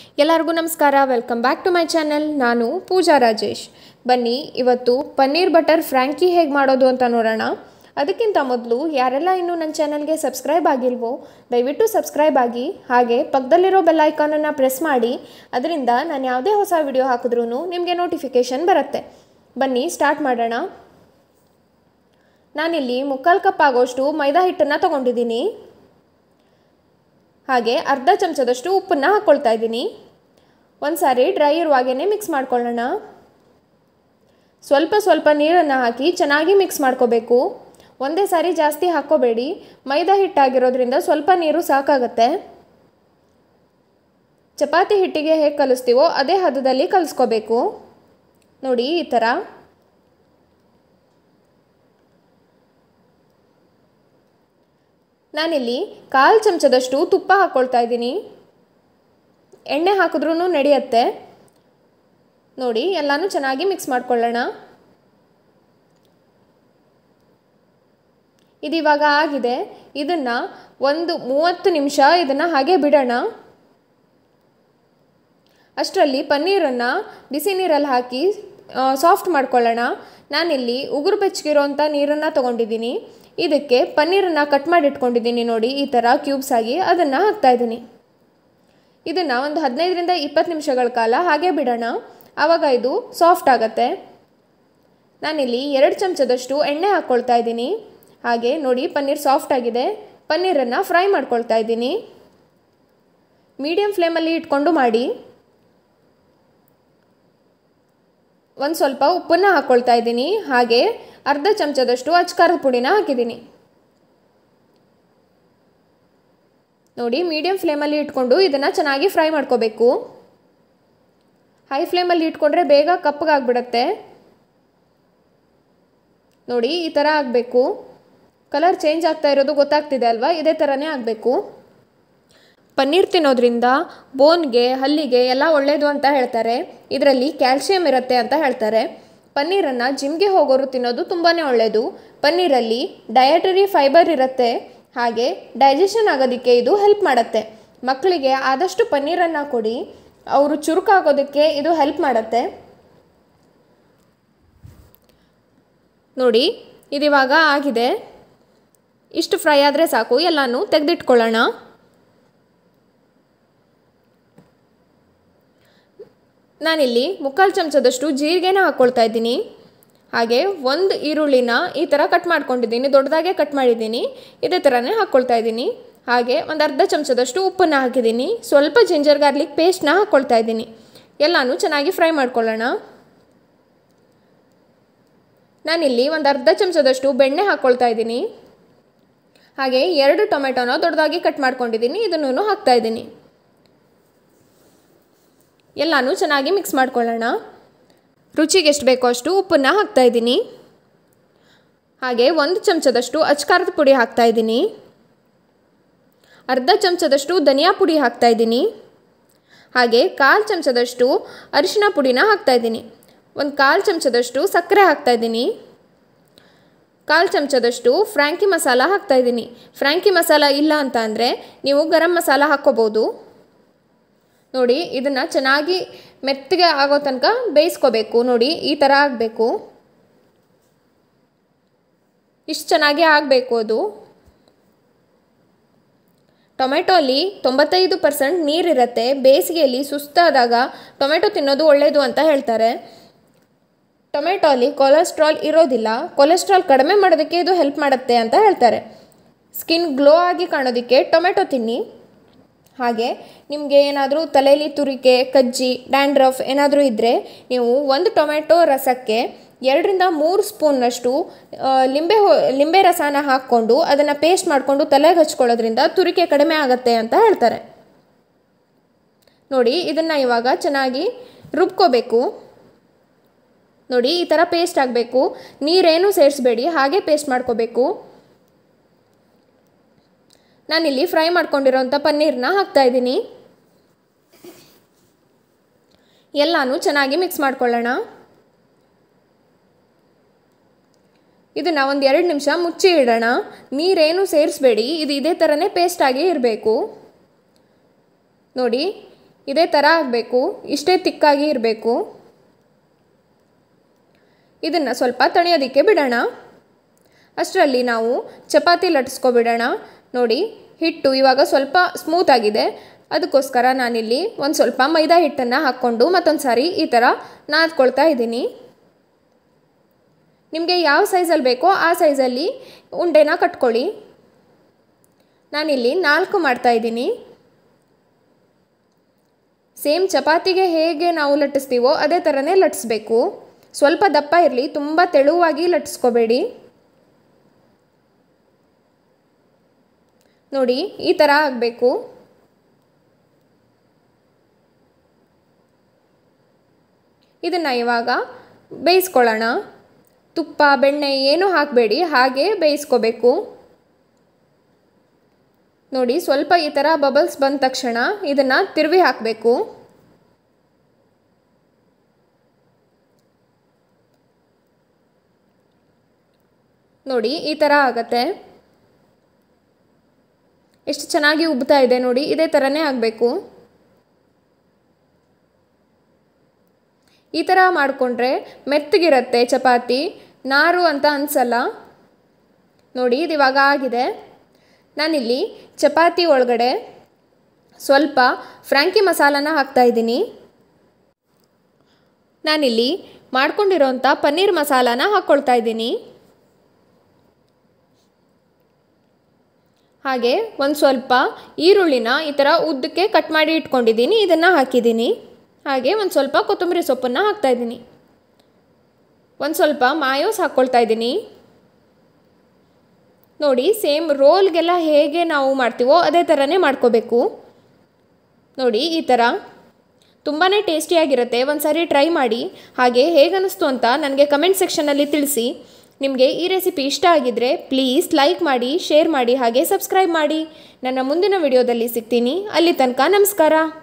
ಎಲ್ಲರಿಗೂ ನಮಸ್ಕಾರ welcome back to my channel ನಾನು ಪೂಜಾ ರಾಜೇಶ್ ಬನ್ನಿ ಇವತ್ತು ಪನ್ನೀರ್ ಬಟರ್ ಫ್ರ್ಯಾಂಕಿ ಹೇಗೆ ಮಾಡೋದು ಅಂತ ನೋಡೋಣ ಅದಕ್ಕಿಂತ ಮೊದಲು ಯಾರೆಲ್ಲ ಇನ್ನೂ ನನ್ನ ಚಾನಲ್ಗೆ ಸಬ್ಸ್ಕ್ರೈಬ್ ಆಗಿಲ್ವೋ ದಯವಿಟ್ಟು ಸಬ್ಸ್ಕ್ರೈಬ್ ಆಗಿ ಹಾಗೆ ಪಕ್ಕದಲ್ಲಿರೋ ಬೆಲ್ ಐಕಾನನ್ನು ಪ್ರೆಸ್ ಮಾಡಿ ಅದರಿಂದ ನಾನು ಯಾವುದೇ ಹೊಸ ವಿಡಿಯೋ ಹಾಕಿದ್ರೂ ನಿಮಗೆ ನೋಟಿಫಿಕೇಷನ್ ಬರುತ್ತೆ ಬನ್ನಿ ಸ್ಟಾರ್ಟ್ ಮಾಡೋಣ ನಾನಿಲ್ಲಿ ಮುಕ್ಕಾಲು ಕಪ್ ಆಗೋಷ್ಟು ಮೈದಾ ಹಿಟ್ಟನ್ನು ತೊಗೊಂಡಿದ್ದೀನಿ ಹಾಗೆ ಅರ್ಧ ಚಮಚದಷ್ಟು ಉಪ್ಪನ್ನು ಹಾಕ್ಕೊಳ್ತಾ ಇದ್ದೀನಿ ಒಂದು ಸಾರಿ ಡ್ರೈ ಇರುವಾಗೇ ಮಿಕ್ಸ್ ಮಾಡ್ಕೊಳ್ಳೋಣ ಸ್ವಲ್ಪ ಸ್ವಲ್ಪ ನೀರನ್ನು ಹಾಕಿ ಚೆನ್ನಾಗಿ ಮಿಕ್ಸ್ ಮಾಡ್ಕೋಬೇಕು ಒಂದೇ ಸಾರಿ ಜಾಸ್ತಿ ಹಾಕ್ಕೋಬೇಡಿ ಮೈದಾ ಹಿಟ್ಟಾಗಿರೋದ್ರಿಂದ ಸ್ವಲ್ಪ ನೀರು ಸಾಕಾಗತ್ತೆ ಚಪಾತಿ ಹಿಟ್ಟಿಗೆ ಹೇಗೆ ಕಲಿಸ್ತೀವೋ ಅದೇ ಹದದಲ್ಲಿ ಕಲಿಸ್ಕೋಬೇಕು ನೋಡಿ ಈ ಥರ ನಾನಿಲ್ಲಿ ಕಾಲು ಚಮಚದಷ್ಟು ತುಪ್ಪ ಹಾಕ್ಕೊಳ್ತಾ ಇದ್ದೀನಿ ಎಣ್ಣೆ ಹಾಕಿದ್ರೂ ನಡೆಯುತ್ತೆ ನೋಡಿ ಎಲ್ಲನೂ ಚೆನ್ನಾಗಿ ಮಿಕ್ಸ್ ಮಾಡ್ಕೊಳ್ಳೋಣ ಇದು ಇವಾಗ ಆಗಿದೆ ಇದನ್ನು ಒಂದು ಮೂವತ್ತು ನಿಮಿಷ ಇದನ್ನು ಹಾಗೆ ಬಿಡೋಣ ಅಷ್ಟರಲ್ಲಿ ಪನ್ನೀರನ್ನು ಬಿಸಿ ನೀರಲ್ಲಿ ಹಾಕಿ ಸಾಫ್ಟ್ ಮಾಡ್ಕೊಳ್ಳೋಣ ನಾನಿಲ್ಲಿ ಉಗುರು ಬೆಚ್ಚಗಿರೋಂಥ ನೀರನ್ನು ತೊಗೊಂಡಿದ್ದೀನಿ ಇದಕ್ಕೆ ಪನ್ನೀರನ್ನು ಕಟ್ ಮಾಡಿ ಇಟ್ಕೊಂಡಿದ್ದೀನಿ ನೋಡಿ ಈ ಥರ ಕ್ಯೂಬ್ಸ್ ಆಗಿ ಅದನ್ನು ಹಾಕ್ತಾಯಿದ್ದೀನಿ ಇದನ್ನು ಒಂದು ಹದಿನೈದರಿಂದ ಇಪ್ಪತ್ತು ನಿಮಿಷಗಳ ಕಾಲ ಹಾಗೆ ಬಿಡೋಣ ಆವಾಗ ಇದು ಸಾಫ್ಟ್ ಆಗುತ್ತೆ ನಾನಿಲ್ಲಿ ಎರಡು ಚಮಚದಷ್ಟು ಎಣ್ಣೆ ಹಾಕ್ಕೊಳ್ತಾ ಇದ್ದೀನಿ ಹಾಗೆ ನೋಡಿ ಪನ್ನೀರ್ ಸಾಫ್ಟ್ ಆಗಿದೆ ಪನ್ನೀರನ್ನು ಫ್ರೈ ಮಾಡ್ಕೊಳ್ತಾ ಇದ್ದೀನಿ ಮೀಡಿಯಮ್ ಫ್ಲೇಮಲ್ಲಿ ಇಟ್ಕೊಂಡು ಮಾಡಿ ಒಂದು ಸ್ವಲ್ಪ ಉಪ್ಪನ್ನು ಹಾಕ್ಕೊಳ್ತಾ ಇದ್ದೀನಿ ಹಾಗೆ ಅರ್ಧ ಚಮಚದಷ್ಟು ಅಚ್ಕಾರದ ಪುಡಿನ ಹಾಕಿದ್ದೀನಿ ನೋಡಿ ಮೀಡಿಯಮ್ ಫ್ಲೇಮಲ್ಲಿ ಇಟ್ಕೊಂಡು ಇದನ್ನು ಚೆನ್ನಾಗಿ ಫ್ರೈ ಮಾಡ್ಕೋಬೇಕು ಹೈ ಫ್ಲೇಮಲ್ಲಿ ಇಟ್ಕೊಂಡ್ರೆ ಬೇಗ ಕಪ್ಪಗಾಗ್ಬಿಡತ್ತೆ ನೋಡಿ ಈ ಥರ ಆಗಬೇಕು ಕಲರ್ ಚೇಂಜ್ ಆಗ್ತಾ ಇರೋದು ಗೊತ್ತಾಗ್ತಿದೆ ಅಲ್ವಾ ಇದೇ ಥರನೇ ಆಗಬೇಕು ಪನ್ನೀರ್ ತಿನ್ನೋದ್ರಿಂದ ಬೋನ್ಗೆ ಹಲ್ಲಿಗೆ ಎಲ್ಲ ಒಳ್ಳೆಯದು ಅಂತ ಹೇಳ್ತಾರೆ ಇದರಲ್ಲಿ ಕ್ಯಾಲ್ಶಿಯಂ ಇರುತ್ತೆ ಅಂತ ಹೇಳ್ತಾರೆ ಪನ್ನೀರನ್ನು ಜಿಮ್ಗೆ ಹೋಗೋರು ತಿನ್ನೋದು ತುಂಬಾ ಒಳ್ಳೆಯದು ಪನ್ನೀರಲ್ಲಿ ಡಯಟರಿ ಫೈಬರ್ ಇರುತ್ತೆ ಹಾಗೆ ಡೈಜೆಷನ್ ಆಗೋದಕ್ಕೆ ಇದು ಹೆಲ್ಪ್ ಮಾಡುತ್ತೆ ಮಕ್ಕಳಿಗೆ ಆದಷ್ಟು ಪನ್ನೀರನ್ನು ಕೊಡಿ ಅವರು ಚುರುಕಾಗೋದಕ್ಕೆ ಇದು ಹೆಲ್ಪ್ ಮಾಡುತ್ತೆ ನೋಡಿ ಇದಿವಾಗ ಆಗಿದೆ ಇಷ್ಟು ಫ್ರೈ ಆದರೆ ಸಾಕು ಎಲ್ಲನೂ ತೆಗೆದಿಟ್ಕೊಳ್ಳೋಣ ನಾನಿಲ್ಲಿ ಮುಕ್ಕಾಲು ಚಮಚದಷ್ಟು ಜೀರಿಗೆನ ಹಾಕ್ಕೊಳ್ತಾ ಇದ್ದೀನಿ ಹಾಗೆ ಒಂದು ಈರುಳ್ಳಿನ ಈ ಥರ ಕಟ್ ಮಾಡ್ಕೊಂಡಿದ್ದೀನಿ ದೊಡ್ಡದಾಗೆ ಕಟ್ ಮಾಡಿದ್ದೀನಿ ಇದೇ ಥರನೇ ಹಾಕ್ಕೊಳ್ತಾ ಇದ್ದೀನಿ ಹಾಗೆ ಒಂದು ಅರ್ಧ ಚಮಚದಷ್ಟು ಉಪ್ಪನ್ನು ಹಾಕಿದ್ದೀನಿ ಸ್ವಲ್ಪ ಜಿಂಜರ್ ಗಾರ್ಲಿಕ್ ಪೇಸ್ಟ್ನ ಹಾಕ್ಕೊಳ್ತಾ ಇದ್ದೀನಿ ಎಲ್ಲನೂ ಚೆನ್ನಾಗಿ ಫ್ರೈ ಮಾಡ್ಕೊಳ್ಳೋಣ ನಾನಿಲ್ಲಿ ಒಂದು ಅರ್ಧ ಚಮಚದಷ್ಟು ಬೆಣ್ಣೆ ಹಾಕ್ಕೊಳ್ತಾ ಇದ್ದೀನಿ ಹಾಗೆ ಎರಡು ಟೊಮೆಟೊನ ದೊಡ್ಡದಾಗಿ ಕಟ್ ಮಾಡ್ಕೊಂಡಿದ್ದೀನಿ ಇದನ್ನು ಹಾಕ್ತಾ ಇದ್ದೀನಿ ಎಲ್ಲನೂ ಚೆನ್ನಾಗಿ ಮಿಕ್ಸ್ ಮಾಡ್ಕೊಳ್ಳೋಣ ರುಚಿಗೆ ಎಷ್ಟು ಬೇಕೋ ಅಷ್ಟು ಉಪ್ಪನ್ನು ಹಾಕ್ತಾ ಇದ್ದೀನಿ ಹಾಗೆ ಒಂದು ಚಮಚದಷ್ಟು ಅಚ್ಕಾರದ ಪುಡಿ ಹಾಕ್ತಾ ಇದ್ದೀನಿ ಅರ್ಧ ಚಮಚದಷ್ಟು ಧನಿಯಾ ಪುಡಿ ಹಾಕ್ತಾ ಇದ್ದೀನಿ ಹಾಗೆ ಕಾಲು ಚಮಚದಷ್ಟು ಅರಿಶಿನ ಪುಡಿನ ಹಾಕ್ತಾ ಇದ್ದೀನಿ ಒಂದು ಕಾಲು ಚಮಚದಷ್ಟು ಸಕ್ಕರೆ ಹಾಕ್ತಾ ಇದ್ದೀನಿ ಕಾಲು ಚಮಚದಷ್ಟು ಫ್ರ್ಯಾಂಕಿ ಮಸಾಲ ಹಾಕ್ತಾ ಇದ್ದೀನಿ ಫ್ರ್ಯಾಂಕಿ ಮಸಾಲ ಇಲ್ಲ ಅಂತ ಅಂದರೆ ನೀವು ಗರಂ ಮಸಾಲ ಹಾಕ್ಕೋಬೋದು ನೋಡಿ ಇದನ್ನು ಚೆನ್ನಾಗಿ ಮೆತ್ತಗೆ ಆಗೋ ತನಕ ಬೇಯಿಸ್ಕೋಬೇಕು ನೋಡಿ ಈ ಥರ ಆಗಬೇಕು ಇಷ್ಟು ಚೆನ್ನಾಗಿ ಆಗಬೇಕು ಅದು ಟೊಮೆಟೊಲಿ ತೊಂಬತ್ತೈದು ಪರ್ಸೆಂಟ್ ನೀರಿರುತ್ತೆ ಬೇಸಿಗೆಯಲ್ಲಿ ಸುಸ್ತಾದಾಗ ಟೊಮೆಟೊ ತಿನ್ನೋದು ಒಳ್ಳೆಯದು ಅಂತ ಹೇಳ್ತಾರೆ ಟೊಮೆಟೊಲಿ ಕೊಲೆಸ್ಟ್ರಾಲ್ ಇರೋದಿಲ್ಲ ಕೊಲೆಸ್ಟ್ರಾಲ್ ಕಡಿಮೆ ಮಾಡೋದಕ್ಕೆ ಇದು ಹೆಲ್ಪ್ ಮಾಡುತ್ತೆ ಅಂತ ಹೇಳ್ತಾರೆ ಸ್ಕಿನ್ ಗ್ಲೋ ಆಗಿ ಕಾಣೋದಕ್ಕೆ ಟೊಮೆಟೊ ತಿನ್ನಿ ಹಾಗೆ ನಿಮಗೆ ಏನಾದರೂ ತಲೆಯಲ್ಲಿ ತುರಿಕೆ ಕಜ್ಜಿ ಡ್ಯಾಂಡ್ರಫ್ ಏನಾದರೂ ಇದ್ದರೆ ನೀವು ಒಂದು ಟೊಮೆಟೊ ರಸಕ್ಕೆ ಎರಡರಿಂದ ಮೂರು ಸ್ಪೂನ್ನಷ್ಟು ಲಿಂಬೆ ಲಿಂಬೆ ರಸನ ಹಾಕ್ಕೊಂಡು ಅದನ್ನು ಪೇಸ್ಟ್ ಮಾಡಿಕೊಂಡು ತಲೆಗೆ ಹಚ್ಕೊಳ್ಳೋದ್ರಿಂದ ತುರಿಕೆ ಕಡಿಮೆ ಆಗುತ್ತೆ ಅಂತ ಹೇಳ್ತಾರೆ ನೋಡಿ ಇದನ್ನು ಇವಾಗ ಚೆನ್ನಾಗಿ ರುಬ್ಕೋಬೇಕು ನೋಡಿ ಈ ಥರ ಪೇಸ್ಟ್ ಆಗಬೇಕು ನೀರೇನು ಸೇರಿಸ್ಬೇಡಿ ಹಾಗೆ ಪೇಸ್ಟ್ ಮಾಡ್ಕೋಬೇಕು ನಾನಿಲ್ಲಿ ಫ್ರೈ ಮಾಡ್ಕೊಂಡಿರೋಂಥ ಪನ್ನೀರನ್ನ ಹಾಕ್ತಾ ಇದ್ದೀನಿ ಎಲ್ಲನೂ ಚೆನ್ನಾಗಿ ಮಿಕ್ಸ್ ಮಾಡ್ಕೊಳ್ಳೋಣ ಇದನ್ನು ಒಂದು ಎರಡು ನಿಮಿಷ ಮುಚ್ಚಿ ಇಡೋಣ ನೀರೇನು ಸೇರಿಸ್ಬೇಡಿ ಇದು ಇದೇ ಥರನೇ ಪೇಸ್ಟ್ ಆಗಿ ಇರಬೇಕು ನೋಡಿ ಇದೇ ಥರ ಆಗಬೇಕು ಇಷ್ಟೇ ತಿಕ್ಕಾಗಿ ಇರಬೇಕು ಇದನ್ನು ಸ್ವಲ್ಪ ತಣಿಯೋದಕ್ಕೆ ಬಿಡೋಣ ಅಷ್ಟರಲ್ಲಿ ನಾವು ಚಪಾತಿ ಲಟ್ಟಿಸ್ಕೊಬಿಡೋಣ ನೋಡಿ ಹಿಟ್ಟು ಇವಾಗ ಸ್ವಲ್ಪ ಸ್ಮೂತ್ ಆಗಿದೆ ಅದಕ್ಕೋಸ್ಕರ ನಾನಿಲ್ಲಿ ಒಂದು ಸ್ವಲ್ಪ ಮೈದಾ ಹಿಟ್ಟನ್ನು ಹಾಕ್ಕೊಂಡು ಮತ್ತೊಂದು ಸಾರಿ ಈ ಥರ ನಾದ್ಕೊಳ್ತಾ ಇದ್ದೀನಿ ನಿಮಗೆ ಯಾವ ಸೈಜಲ್ಲಿ ಬೇಕೋ ಆ ಸೈಜಲ್ಲಿ ಉಂಡೆನ ಕಟ್ಕೊಳ್ಳಿ ನಾನಿಲ್ಲಿ ನಾಲ್ಕು ಮಾಡ್ತಾ ಇದ್ದೀನಿ ಸೇಮ್ ಚಪಾತಿಗೆ ಹೇಗೆ ನಾವು ಲಟ್ಟಿಸ್ತೀವೋ ಅದೇ ಥರನೇ ಲಟ್ಟಿಸ್ಬೇಕು ಸ್ವಲ್ಪ ದಪ್ಪ ಇರಲಿ ತುಂಬ ತೆಳುವಾಗಿ ಲಟ್ಟಿಸ್ಕೋಬೇಡಿ ನೋಡಿ ಈ ಥರ ಆಗಬೇಕು ಇದನ್ನು ಇವಾಗ ಬೇಯಿಸ್ಕೊಳ್ಳೋಣ ತುಪ್ಪ ಬೆಣ್ಣೆ ಏನೂ ಹಾಕಬೇಡಿ ಹಾಗೆ ಬೇಯಿಸ್ಕೋಬೇಕು ನೋಡಿ ಸ್ವಲ್ಪ ಈ ಥರ ಬಬಲ್ಸ್ ಬಂದ ತಕ್ಷಣ ಇದನ್ನು ತಿರುವಿ ಹಾಕಬೇಕು ನೋಡಿ ಈ ಥರ ಆಗತ್ತೆ ಎಷ್ಟು ಚೆನ್ನಾಗಿ ಉಬ್ತಾ ಇದೆ ನೋಡಿ ಇದೇ ಥರನೇ ಆಗಬೇಕು ಈ ಥರ ಮಾಡಿಕೊಂಡ್ರೆ ಮೆತ್ತಗಿರುತ್ತೆ ಚಪಾತಿ ನಾರು ಅಂತ ಅನಿಸಲ್ಲ ನೋಡಿ ಇದು ಇವಾಗ ಆಗಿದೆ ನಾನಿಲ್ಲಿ ಚಪಾತಿ ಒಳಗಡೆ ಸ್ವಲ್ಪ ಫ್ರ್ಯಾಂಕಿ ಮಸಾಲಾನ ಹಾಕ್ತಾಯಿದ್ದೀನಿ ನಾನಿಲ್ಲಿ ಮಾಡ್ಕೊಂಡಿರೋಂಥ ಪನ್ನೀರ್ ಮಸಾಲಾನ ಹಾಕ್ಕೊಳ್ತಾ ಇದ್ದೀನಿ ಹಾಗೆ ಒಂದು ಸ್ವಲ್ಪ ಈರುಳ್ಳಿನ ಈ ಥರ ಉದ್ದಕ್ಕೆ ಕಟ್ ಮಾಡಿ ಇಟ್ಕೊಂಡಿದ್ದೀನಿ ಇದನ್ನು ಹಾಕಿದ್ದೀನಿ ಹಾಗೆ ಒಂದು ಸ್ವಲ್ಪ ಕೊತ್ತಂಬರಿ ಸೊಪ್ಪನ್ನು ಹಾಕ್ತಾಯಿದ್ದೀನಿ ಒಂದು ಸ್ವಲ್ಪ ಮಾಯೋಸ್ ಹಾಕ್ಕೊಳ್ತಾ ಇದ್ದೀನಿ ನೋಡಿ ಸೇಮ್ ರೋಲ್ಗೆಲ್ಲ ಹೇಗೆ ನಾವು ಮಾಡ್ತೀವೋ ಅದೇ ಥರನೇ ಮಾಡ್ಕೋಬೇಕು ನೋಡಿ ಈ ಥರ ತುಂಬಾ ಟೇಸ್ಟಿಯಾಗಿರುತ್ತೆ ಒಂದು ಸಾರಿ ಟ್ರೈ ಮಾಡಿ ಹಾಗೆ ಹೇಗನ್ನಿಸ್ತು ಅಂತ ನನಗೆ ಕಮೆಂಟ್ ಸೆಕ್ಷನಲ್ಲಿ ತಿಳಿಸಿ ನಿಮಗೆ ಈ ರೆಸಿಪಿ ಇಷ್ಟ ಆಗಿದ್ದರೆ ಪ್ಲೀಸ್ ಲೈಕ್ ಮಾಡಿ ಶೇರ್ ಮಾಡಿ ಹಾಗೆ ಸಬ್ಸ್ಕ್ರೈಬ್ ಮಾಡಿ ನನ್ನ ಮುಂದಿನ ವಿಡಿಯೋದಲ್ಲಿ ಸಿಗ್ತೀನಿ ಅಲ್ಲಿ ತನಕ ನಮಸ್ಕಾರ